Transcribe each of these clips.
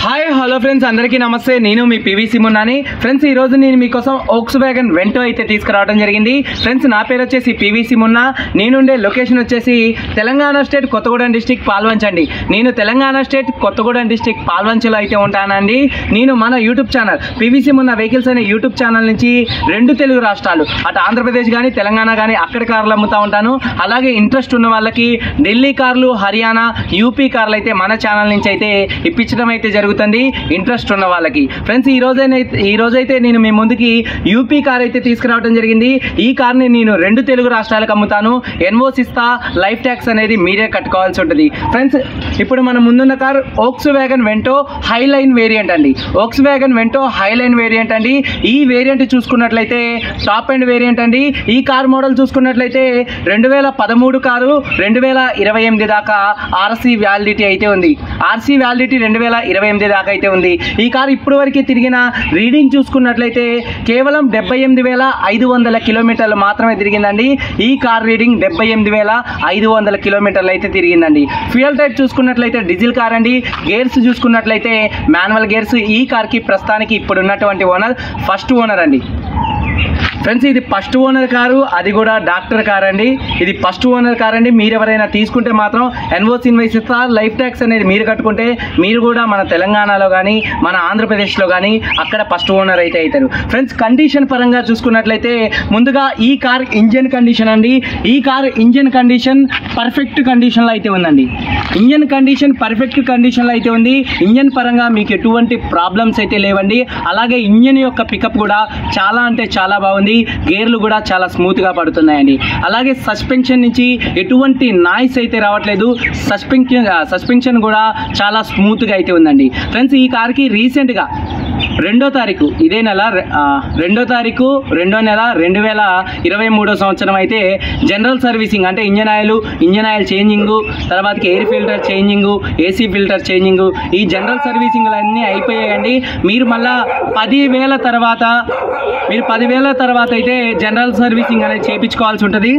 hi hello friends అందరికీ నమస్తే నేను మీ పివిసి మున్నాని ఫ్రెండ్స్ ఈ రోజు నేను మీకోసం ఓక్స్ వ్యాగన్ వెంటో అయితే తీసుకురావడం జరిగింది ఫ్రెండ్స్ నా పేరు వచ్చేసి పివిసి మున్నా నేనుండే లొకేషన్ వచ్చేసి తెలంగాణ స్టేట్ కొత్తగూడెం డిస్టిక్ పాల్వంచండి నేను తెలంగాణ స్టేట్ కొత్తగూడెం డిస్టిక్ పాల్వంచలో అయితే ఉంటానండి నేను మన YouTube channel PVC Munna vehicles అనే యూట్యూబ్ ఛానల్ నుంచి రెండు తెలుగు రాష్ట్రాలు అటు ఆంధ్రప్రదేశ్ కానీ తెలంగాణ కానీ అక్కడ కార్లు అమ్ముతా ఉంటాను అలాగే ఇంట్రెస్ట్ ఉన్న వాళ్ళకి ఢిల్లీ కార్లు హర్యానా యూపీ కార్లు అయితే మన ఛానల్ నుంచి అయితే ఇప్పించడం అయితే జరుగుతుంది ఇంట్రెస్ట్ ఉన్న వాళ్ళకి ఫ్రెండ్స్ ఈ రోజైతే ఈ రోజైతే నేను మీ ముందుకి యూపీ కార్ అయితే తీసుకురావడం జరిగింది ఈ కార్ని నేను రెండు తెలుగు రాష్ట్రాలకు అమ్ముతాను ఎన్ఓస్ ఇస్తా లైఫ్ ట్యాక్స్ అనేది మీరే కట్టుకోవాల్సి ఉంటుంది ఫ్రెండ్స్ ఇప్పుడు మన ముందున్న car Volkswagen Vento high line variant అండి Volkswagen Vento high line variant అండి ఈ వేరియంట్ చూసుకున్నట్లయితే టాప్ అండ్ వేరియంట్ అండి ఈ కార్ మోడల్ చూసుకున్నట్లయితే రెండు వేల పదమూడు కారు రెండు వేల ఇరవై ఎనిమిది దాకా ఆర్సీ వ్యాలిడిటీ అయితే ఉంది ఆర్సీ వ్యాలిడిటీ రెండు వేల ఇరవై ఎనిమిది దాకా అయితే ఉంది ఈ కార్ ఇప్పుడు వరకు తిరిగిన రీడింగ్ చూసుకున్నట్లయితే కేవలం డెబ్బై ఎనిమిది వేల ఐదు వందల కిలోమీటర్లు మాత్రమే తిరిగిందండి ఈ కార్ రీడింగ్ డెబ్బై ఎనిమిది వేల ఐదు వందల కిలోమీటర్లు అయితే తిరిగిందండి ఫ్యూయల్ టైప్ చూసుకున్నట్లయితే డీజిల్ కార్ అండి గేర్స్ చూసుకున్నట్లయితే మాన్యువల్ గేర్స్ ఈ కార్కి ప్రస్తుతానికి ఇప్పుడు ఉన్నటువంటి ఓనర్ ఫస్ట్ ఓనర్ అండి ఫ్రెండ్స్ ఇది ఫస్ట్ ఓనర్ కారు అది కూడా డాక్టర్ కార్ అండి ఇది ఫస్ట్ ఓనర్ కార్ అండి మీరు ఎవరైనా తీసుకుంటే మాత్రం ఎన్ఓసి ఇన్వైస్ ఇస్తా లైఫ్ ట్యాక్స్ అనేది మీరు కట్టుకుంటే మీరు కూడా మన తెలంగాణలో కానీ మన ఆంధ్రప్రదేశ్లో కానీ అక్కడ ఫస్ట్ ఓనర్ అయితే అవుతారు ఫ్రెండ్స్ కండిషన్ పరంగా చూసుకున్నట్లయితే ముందుగా ఈ కార్ ఇంజన్ కండిషన్ అండి ఈ కార్ ఇంజన్ కండిషన్ పర్ఫెక్ట్ కండిషన్లో అయితే ఉందండి ఇంజన్ కండిషన్ పర్ఫెక్ట్ కండిషన్లో అయితే ఉంది ఇంజన్ పరంగా మీకు ఎటువంటి ప్రాబ్లమ్స్ అయితే లేవండి అలాగే ఇంజన్ యొక్క పికప్ కూడా చాలా అంటే చాలా బాగుంది గేర్లు కూడా చాలా స్మూత్గా పడుతున్నాయండి అలాగే సస్పెన్షన్ నుంచి ఎటువంటి నాయిస్ అయితే రావట్లేదు సస్పెన్షన్ సస్పెన్షన్ కూడా చాలా స్మూత్గా అయితే ఉందండి ఫ్రెండ్స్ ఈ కార్కి రీసెంట్గా రెండో తారీఖు ఇదే నెల రె- ఆ, రెండో తారీఖు రెండో నెల రెండు వేల ఇరవై మూడో సంవత్సరం అయితే జనరల్ సర్వీసింగ్ అంటే engine oil engine oil changing తర్వాతకి air filter changing AC filter changing ఈ జనరల్ సర్వీసింగ్లు అన్నీ అయిపోయాయండి మీరు మళ్ళా పదివేల తర్వాత మీరు పదివేల తర్వాత అయితే జనరల్ సర్వీసింగ్ అనేది చేయించుకోవాల్సి ఉంటుంది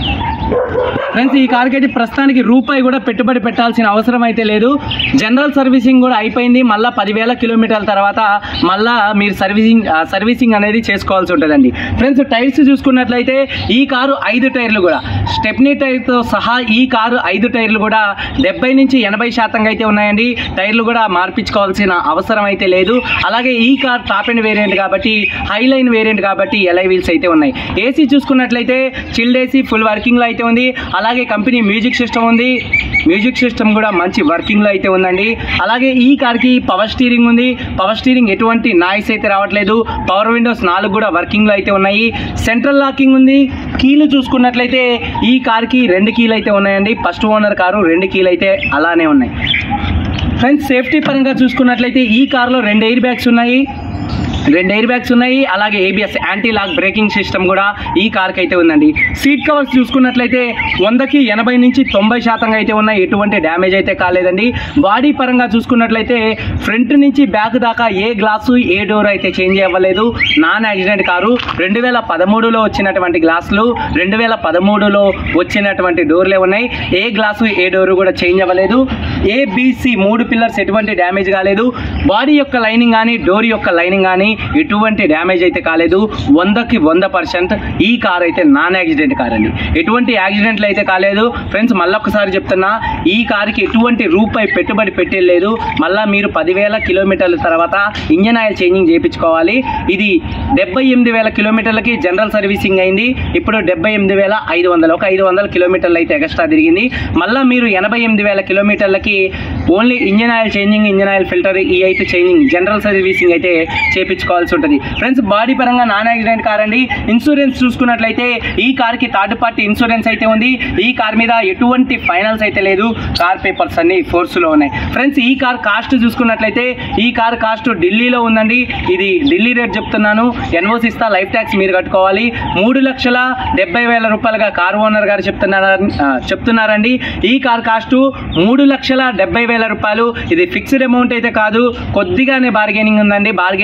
ఫ్రెండ్స్ ఈ కార్కి అయితే ప్రస్తుతానికి రూపాయి కూడా పెట్టుబడి పెట్టాల్సిన అవసరం అయితే లేదు జనరల్ సర్వీసింగ్ కూడా అయిపోయింది మళ్ళీ పదివేల కిలోమీటర్ల తర్వాత మళ్ళా మీరు సర్వీసింగ్ ఆ, సర్వీసింగ్ అనేది చేసుకోవాల్సి ఉంటుందండి ఫ్రెండ్స్ టైర్స్ చూసుకున్నట్లయితే ఈ కారు ఐదు టైర్లు కూడా స్టెప్నీ టైర్తో సహా ఈ కారు ఐదు టైర్లు కూడా డెబ్బై నుంచి ఎనభై శాతంగా అయితే ఉన్నాయండి టైర్లు కూడా మార్పించుకోవాల్సిన అవసరం అయితే లేదు అలాగే ఈ కార్ టాప్ అండ్ వేరియంట్ కాబట్టి హై లైన్ వేరియంట్ కాబట్టి ఎలై వీల్స్ అయితే ఉన్నాయి ఏసీ చూసుకున్నట్లయితే చిల్డ్ ఏసీ ఫుల్ వర్కింగ్లో అయితే ఉంది అలాగే కంపెనీ మ్యూజిక్ సిస్టమ్ ఉంది మ్యూజిక్ సిస్టమ్ కూడా మంచి వర్కింగ్లో అయితే ఉందండి అలాగే ఈ కార్కి పవర్ స్టీరింగ్ ఉంది పవర్ స్టీరింగ్ ఎటువంటి నాయిస్ అయితే రావట్లేదు పవర్ విండోస్ నాలుగు కూడా వర్కింగ్లో అయితే ఉన్నాయి సెంట్రల్ లాకింగ్ ఉంది కీలు చూసుకున్నట్లయితే ఈ కార్కి రెండు కీలు అయితే ఉన్నాయండి ఫస్ట్ ఓనర్ కారు రెండు కీలు అయితే అలానే ఉన్నాయి ఫ్రెండ్స్ సేఫ్టీ పరంగా చూసుకున్నట్లయితే ఈ కార్లో రెండు ఎయిర్ బ్యాగ్స్ ఉన్నాయి రెండు ఎయిర్ బ్యాగ్స్ ఉన్నాయి అలాగే ABS anti lock braking system కూడా ఈ కార్కి అయితే ఉందండి సీట్ కవర్స్ చూసుకున్నట్లయితే వందకి ఎనభై నుంచి తొంభై శాతంగా అయితే ఉన్నాయి ఎటువంటి డ్యామేజ్ అయితే కాలేదండి బాడీ పరంగా చూసుకున్నట్లయితే ఫ్రంట్ నుంచి బ్యాక్ దాకా ఏ గ్లాసు ఏ డోర్ అయితే చేంజ్ అవ్వలేదు నాన్ యాక్సిడెంట్ కారు రెండు వేల పదమూడులో వచ్చినటువంటి గ్లాసులు రెండు వేల పదమూడులో వచ్చినటువంటి డోర్లే ఉన్నాయి ఏ గ్లాసు ఏ డోరు కూడా చేంజ్ అవ్వలేదు ఏబిసి మూడు పిల్లర్స్ ఎటువంటి డ్యామేజ్ కాలేదు బాడీ యొక్క లైనింగ్ కానీ డోర్ యొక్క లైనింగ్ కానీ ఎటువంటి డ్యామేజ్ అయితే కాలేదు వందకి వంద పర్సెంట్ ఈ కార్ అయితే నాన్ యాక్సిడెంట్ కార్ అండి ఎటువంటి యాక్సిడెంట్లు అయితే కాలేదు ఫ్రెండ్స్ మళ్ళొకసారి చెప్తున్నా ఈ కార్కి ఎటువంటి రూపాయి పెట్టుబడి పెట్టలేదు మళ్ళీ మీరు పదివేల కిలోమీటర్ల తర్వాత ఇంజన్ ఆయిల్ చేంజింగ్ చేయించుకోవాలి ఇది డెబ్బై ఎనిమిది వేల కిలోమీటర్లకి జనరల్ సర్వీసింగ్ అయింది ఇప్పుడు డెబ్బై ఎనిమిది వేల ఐదు వందలు ఒక ఐదు వందల కిలోమీటర్లు అయితే ఎక్స్ట్రా తిరిగింది మళ్ళీ మీరు ఎనభై ఎనిమిది వేల కిలోమీటర్లకి only engine oil changing engine oil filter ఈ అయితే చేంజింగ్ జనరల్ సర్వీసింగ్ అయితే చేయించుకోవాల్సి ఉంటుంది ఫ్రెండ్స్ బాడీ పరంగా నాన్ యాక్సిడెంట్ కార్ అండి ఇన్సూరెన్స్ చూసుకున్నట్లయితే ఈ కార్కి థర్డ్ పార్టీ ఇన్సూరెన్స్ అయితే ఉంది ఈ కార్ మీద ఎటువంటి ఫైనల్స్ అయితే లేదు కార్ పేపర్స్ అన్ని ఫోర్స్లో ఉన్నాయి ఫ్రెండ్స్ ఈ కార్ కాస్ట్ చూసుకున్నట్లయితే ఈ కార్ కాస్ట్ ఢిల్లీలో ఉందండి ఇది ఢిల్లీ రేట్ చెప్తున్నాను ఎన్ఓసి ఇస్తా లైఫ్ ట్యాక్స్ మీరు కట్టుకోవాలి మూడు లక్షల డెబ్బై వేల రూపాయలుగా కార్ ఓనర్ గారు చెప్తున్నారు చెప్తున్నారండి ఈ కార్ కాస్ట్ మూడు లక్షల డెబ్బై వేల రూపాయలు ఇది ఫిక్స్డ్ అమౌంట్ అయితే కాదు కొద్దిగానే బార్గెనింగ్ ఉందండి బార్గెనింగ్ అయితే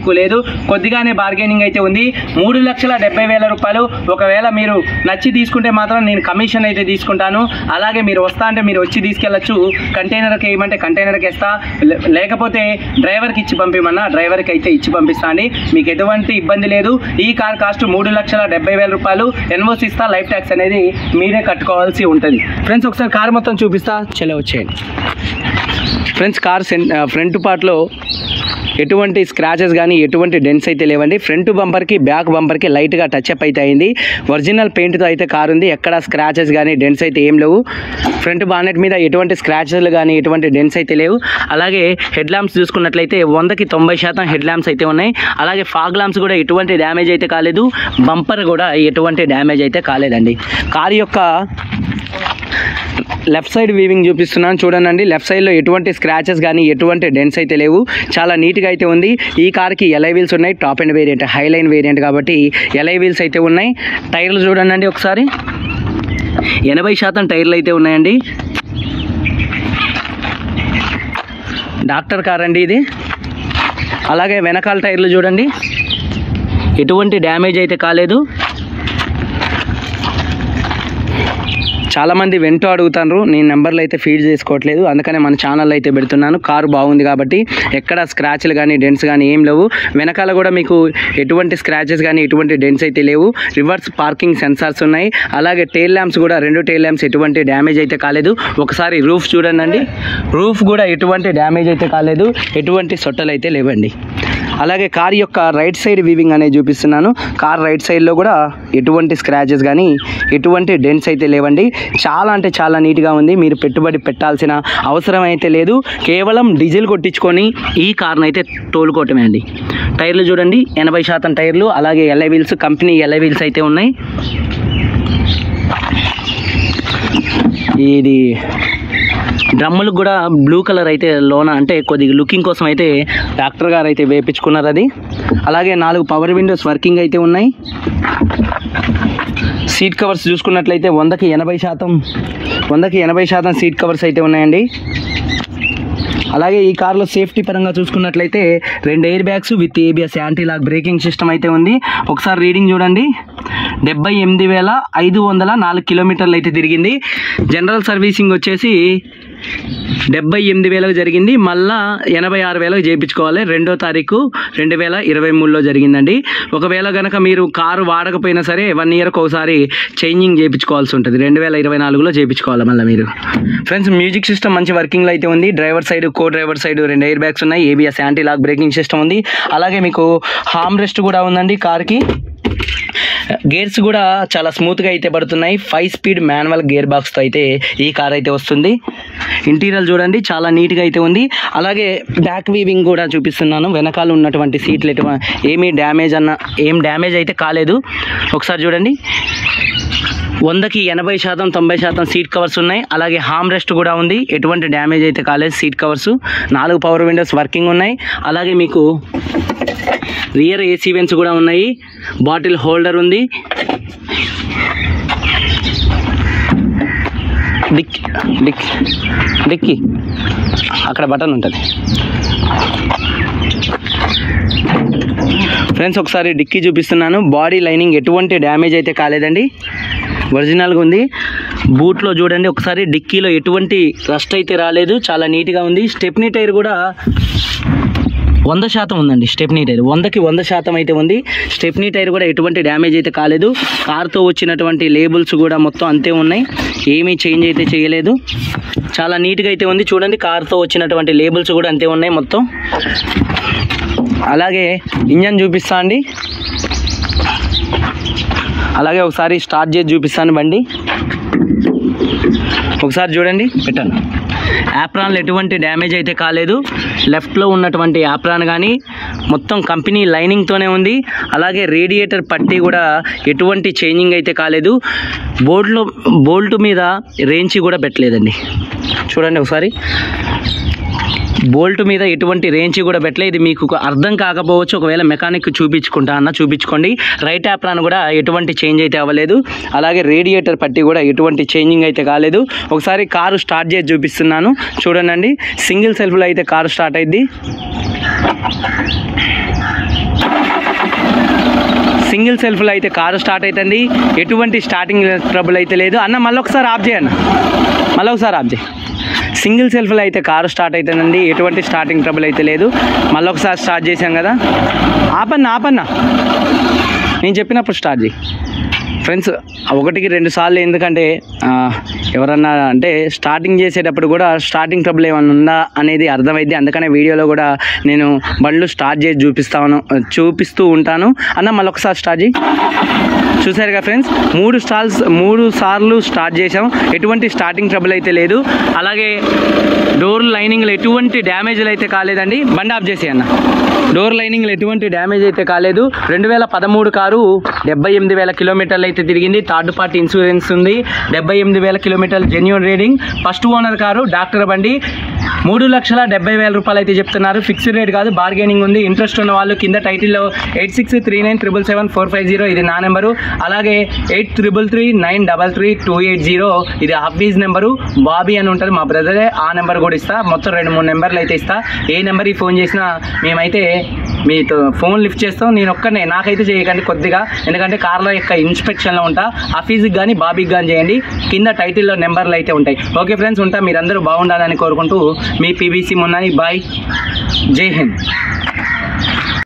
ఎక్కువ లేదు కొద్దిగానే బార్గెనింగ్ అయితే ఉంది మూడు లక్షల డెబ్బై వేల రూపాయలు ఒకవేళ మీరు నచ్చి తీసుకుంటే మాత్రం నేను కమిషన్ అయితే తీసుకుంటాను అలాగే మీరు వస్తా అంటే మీరు వచ్చి తీసుకెళ్ళచ్చు కంటైనర్కి వేయమంటే కంటైనర్కి ఇస్తా లే- లేకపోతే డ్రైవర్కి ఇచ్చి పంపిమన్నా డ్రైవర్కి అయితే ఇచ్చి పంపిస్తా అండి మీకు ఎటువంటి ఇబ్బంది లేదు ఈ కార్ కాస్ట్ మూడు లక్షల డెబ్బై వేల రూపాయలు ఎన్ఓసి ఇస్తా లైఫ్ ట్యాక్స్ అనేది మీరే కట్టుకోవాల్సి ఉంటుంది ఫ్రెండ్స్ ఒకసారి కార్ మొత్తం చూపిస్తా చలో వచ్చేయండి ఫ్రెండ్స్ కార్ సెన్ ఫ్రంట్ పార్ట్లో ఎటువంటి స్క్రాచెస్ కానీ ఎటువంటి డెన్స్ అయితే లేవండి ఫ్రంట్ బంపర్కి బ్యాక్ బంపర్కి లైట్గా టచ్ అప్ అయితే అయింది ఒరిజినల్ పెయింట్తో అయితే కార్ ఉంది ఎక్కడ స్క్రాచెస్ కానీ డెన్స్ అయితే ఏం లేవు ఫ్రంట్ బానెట్ మీద ఎటువంటి స్క్రాచెస్లు కానీ ఎటువంటి డెన్స్ అయితే లేవు అలాగే హెడ్ ల్యాంప్స్ చూసుకున్నట్లయితే వందకి తొంభై శాతం హెడ్ ల్యాంప్స్ అయితే ఉన్నాయి అలాగే ఫాగ్ ల్యాంప్స్ కూడా ఎటువంటి డ్యామేజ్ అయితే కాలేదు బంపర్ కూడా ఎటువంటి డ్యామేజ్ అయితే కాలేదండి కార్ యొక్క లెఫ్ట్ సైడ్ వీవింగ్ చూపిస్తున్నాను చూడండి లెఫ్ట్ సైడ్లో ఎటువంటి స్క్రాచెస్ కానీ ఎటువంటి డెన్స్ అయితే లేవు చాలా నీట్గా అయితే ఉంది ఈ కార్కి ఎలై వీల్స్ ఉన్నాయి top and variant high line variant కాబట్టి ఎలై వీల్స్ అయితే ఉన్నాయి టైర్లు చూడండి ఒకసారి ఎనభై శాతం టైర్లు అయితే ఉన్నాయండి డాక్టర్ కార్ అండి ఇది అలాగే వెనకాల టైర్లు చూడండి ఎటువంటి డ్యామేజ్ అయితే కాలేదు చాలామంది వెంటూ అడుగుతారు నేను నెంబర్లు అయితే ఫీడ్ చేసుకోవట్లేదు అందుకనే మన ఛానల్ అయితే పెడుతున్నాను కారు బాగుంది కాబట్టి ఎక్కడ స్క్రాచ్లు కానీ డెన్స్ కానీ ఏం లేవు వెనకాల కూడా మీకు ఎటువంటి స్క్రాచెస్ కానీ ఎటువంటి డెన్స్ అయితే లేవు రివర్స్ పార్కింగ్ సెన్సార్స్ ఉన్నాయి అలాగే టైల్ ల్యాంప్స్ కూడా రెండు టైల్ ల్యాంప్స్ ఎటువంటి డ్యామేజ్ అయితే కాలేదు ఒకసారి రూఫ్ చూడండి రూఫ్ కూడా ఎటువంటి డ్యామేజ్ అయితే కాలేదు ఎటువంటి సొట్టలు అయితే లేవండి అలాగే కార్ యొక్క రైట్ సైడ్ వీవింగ్ అనేది చూపిస్తున్నాను కార్ రైట్ సైడ్లో కూడా ఎటువంటి స్క్రాచెస్ కానీ ఎటువంటి డెంట్స్ అయితే లేవండి చాలా అంటే చాలా నీట్గా ఉంది మీరు పెట్టుబడి పెట్టాల్సిన అవసరం అయితే లేదు కేవలం డీజిల్ కొట్టించుకొని ఈ కార్ని అయితే తోలుకోవటమే అండి టైర్లు చూడండి ఎనభై శాతం టైర్లు అలాగే alloy wheels company alloy wheels అయితే ఉన్నాయి ఇది డ్రమ్ములకు కూడా బ్లూ కలర్ అయితే లోన అంటే కొద్దిగా లుకింగ్ కోసం అయితే డాక్టర్ గారు అయితే వేపించుకున్నారు అది అలాగే నాలుగు పవర్ విండోస్ వర్కింగ్ అయితే ఉన్నాయి సీట్ కవర్స్ చూసుకున్నట్లయితే వందకి ఎనభై శాతం వందకి ఎనభై శాతం సీట్ కవర్స్ అయితే ఉన్నాయండి అలాగే ఈ కార్లో సేఫ్టీ పరంగా చూసుకున్నట్లయితే రెండు air bags with ABS anti lock braking system అయితే ఉంది ఒకసారి రీడింగ్ చూడండి డెబ్బై ఎనిమిది వేల ఐదు వందల నాలుగు కిలోమీటర్లు అయితే తిరిగింది జనరల్ సర్వీసింగ్ వచ్చేసి డెబ్బై ఎనిమిది వేలకు జరిగింది మళ్ళా ఎనభై ఆరు వేలకు చేయించుకోవాలి రెండో తారీఖు రెండు వేల ఇరవై మూడులో జరిగిందండి ఒకవేళ కనుక మీరు కారు వాడకపోయినా సరే వన్ ఇయర్కి ఒకసారి చేంజింగ్ చేయించుకోవాల్సి ఉంటుంది రెండు వేల ఇరవై నాలుగులో చేయించుకోవాలి మళ్ళీ మీరు ఫ్రెండ్స్ మ్యూజిక్ సిస్టమ్ మంచి వర్కింగ్లో అయితే ఉంది driver side co driver side రెండు ఎయిర్ బ్యాగ్స్ ఉన్నాయి ABS anti lock braking system ఉంది అలాగే మీకు హామ్ రెస్ట్ కూడా ఉందండి కార్కి గేర్స్ కూడా చాలా స్మూత్గా అయితే పడుతున్నాయి ఫైవ్ స్పీడ్ మాన్యువల్ గేర్ బాక్స్తో అయితే ఈ కార్ అయితే వస్తుంది ఇంటీరియర్ చూడండి చాలా నీట్గా అయితే ఉంది అలాగే బ్యాక్ వీవింగ్ కూడా చూపిస్తున్నాను వెనకాల ఉన్నటువంటి సీట్లు ఎటువ ఏమీ డ్యామేజ్ అన్న ఏం డ్యామేజ్ అయితే కాలేదు ఒకసారి చూడండి వందకి ఎనభై శాతం తొంభై శాతం సీట్ కవర్స్ ఉన్నాయి అలాగే హామ్ రెస్ట్ కూడా ఉంది ఎటువంటి డ్యామేజ్ అయితే కాలేదు సీట్ కవర్స్ నాలుగు పవర్ విండోస్ వర్కింగ్ ఉన్నాయి అలాగే మీకు రియర్ ఏసీ వెన్స్ కూడా ఉన్నాయి బాటిల్ హోల్డర్ ఉంది డిక్ డిక్ డిక్కి అక్కడ బటన్ ఉంటుంది ఫ్రెండ్స్ ఒకసారి డిక్కీ చూపిస్తున్నాను బాడీ లైనింగ్ ఎటువంటి డ్యామేజ్ అయితే కాలేదండి ఒరిజినల్గా ఉంది బూట్లో చూడండి ఒకసారి డిక్కీలో ఎటువంటి రస్ట్ అయితే రాలేదు చాలా నీట్గా ఉంది స్టెప్నీ టైర్ కూడా వంద శాతం ఉందండి స్టెప్నీ టైర్ వందకి వంద శాతం అయితే ఉంది స్టెప్నీ టైర్ కూడా ఎటువంటి డ్యామేజ్ అయితే కాలేదు కార్తో వచ్చినటువంటి లేబుల్స్ కూడా మొత్తం అంతే ఉన్నాయి ఏమీ చేంజ్ అయితే చేయలేదు చాలా నీట్గా అయితే ఉంది చూడండి కార్తో వచ్చినటువంటి లేబుల్స్ కూడా అంతే ఉన్నాయి మొత్తం అలాగే ఇంజన్ చూపిస్తా అండి అలాగే ఒకసారి స్టార్ట్ చేసి చూపిస్తాను బండి ఒకసారి చూడండి పెట్టాను యాప్రాన్లు ఎటువంటి డ్యామేజ్ అయితే కాలేదు లెఫ్ట్లో ఉన్నటువంటి యాప్రాన్ కానీ మొత్తం కంపెనీ లైనింగ్తోనే ఉంది అలాగే రేడియేటర్ పట్టీ కూడా ఎటువంటి చేంజింగ్ అయితే కాలేదు బోల్ట్లో బోల్ట్ మీద రేంచి కూడా పెట్టలేదండి చూడండి ఒకసారి బోల్ట్ మీద ఎటువంటి రేంజ్ కూడా పెట్టలే ఇది మీకు ఒక అర్థం కాకపోవచ్చు ఒకవేళ మెకానిక్ చూపించుకుంటా అన్న చూపించుకోండి రైట్ యాప్రాన్ కూడా ఎటువంటి చేంజ్ అయితే అవ్వలేదు అలాగే రేడియేటర్ పట్టి కూడా ఎటువంటి చేంజింగ్ అయితే కాలేదు ఒకసారి కారు స్టార్ట్ చేసి చూపిస్తున్నాను చూడండి సింగిల్ సెల్ఫ్లో అయితే కారు స్టార్ట్ అయింది సింగిల్ సెల్ఫ్లో అయితే కారు స్టార్ట్ అవుతుంది ఎటువంటి స్టార్టింగ్ ట్రబుల్ అయితే లేదు అన్న మళ్ళీ ఒకసారి ఆఫ్ చేయన్న మళ్ళీ ఒకసారి ఆఫ్ చేయి సింగిల్ సెల్ఫ్లో అయితే కారు స్టార్ట్ అవుతుందండి ఎటువంటి స్టార్టింగ్ ట్రబుల్ అయితే లేదు మళ్ళీ ఒకసారి స్టార్ట్ చేశాం కదా ఆపన్న ఆపన్న నేను చెప్పినప్పుడు స్టార్ట్ చేయి ఫ్రెండ్స్ ఒకటికి రెండు సార్లు ఎందుకంటే ఆ, ఎవరన్నా అంటే స్టార్టింగ్ చేసేటప్పుడు కూడా స్టార్టింగ్ ట్రబుల్ ఏమైనా ఉందా అనేది అర్థమైంది అందుకనే వీడియోలో కూడా నేను బండ్లు స్టార్ట్ చేసి చూపిస్తాను చూపిస్తూ ఉంటాను అన్న మళ్ళీ ఒకసారి స్టార్ట్ చేయి చూసారుగా ఫ్రెండ్స్ మూడు స్టాల్స్ మూడు సార్లు స్టార్ట్ చేసాం ఎటువంటి స్టార్టింగ్ ట్రబుల్ అయితే లేదు అలాగే డోర్ లైనింగ్లో ఎటువంటి డ్యామేజ్లు అయితే కాలేదండి బండి ఆఫ్ చేసి అన్న డోర్ లైనింగ్లో ఎటువంటి డ్యామేజ్ అయితే కాలేదు రెండు వేల పదమూడు కారు డెబ్బై ఎనిమిది వేల కిలోమీటర్లు అయితే తిరిగింది థర్డ్ పార్టీ ఇన్సూరెన్స్ ఉంది డెబ్బై ఎనిమిది వేల కిలోమీటర్లు genuine reading first owner car doctor బండి మూడు లక్షల డెబ్బై వేల రూపాయలు అయితే చెప్తున్నారు ఫిక్స్డ్ రేట్ కాదు బార్గెనింగ్ ఉంది ఇంట్రెస్ట్ ఉన్న వాళ్ళు కింద టైటిల్లో eight six three nine triple seven four five zero ఇది నా నెంబరు అలాగే eight triple three nine double three two eight zero ఇది ఆఫీస్ నెంబరు బాబీ అని ఉంటుంది మా బ్రదరే ఆ నెంబర్ కూడా ఇస్తా మొత్తం రెండు మూడు నెంబర్లు అయితే ఇస్తా ఏ నెంబర్కి ఫోన్ చేసినా మేమైతే మీతో ఫోన్ లిఫ్ట్ చేస్తాం నేను ఒక్కనే నాకైతే చేయకండి కొద్దిగా ఎందుకంటే కార్లో యొక్క ఇన్స్పెక్షన్లో ఉంటా ఆఫీస్కి కానీ బాబీకి కానీ చేయండి కింద టైటిల్లో నెంబర్లు అయితే ఉంటాయి ఓకే ఫ్రెండ్స్ ఉంటా మీరందరూ బాగుండాలని కోరుకుంటూ మీ పీబీసీ మున్నాని బాయ్ జై హింద్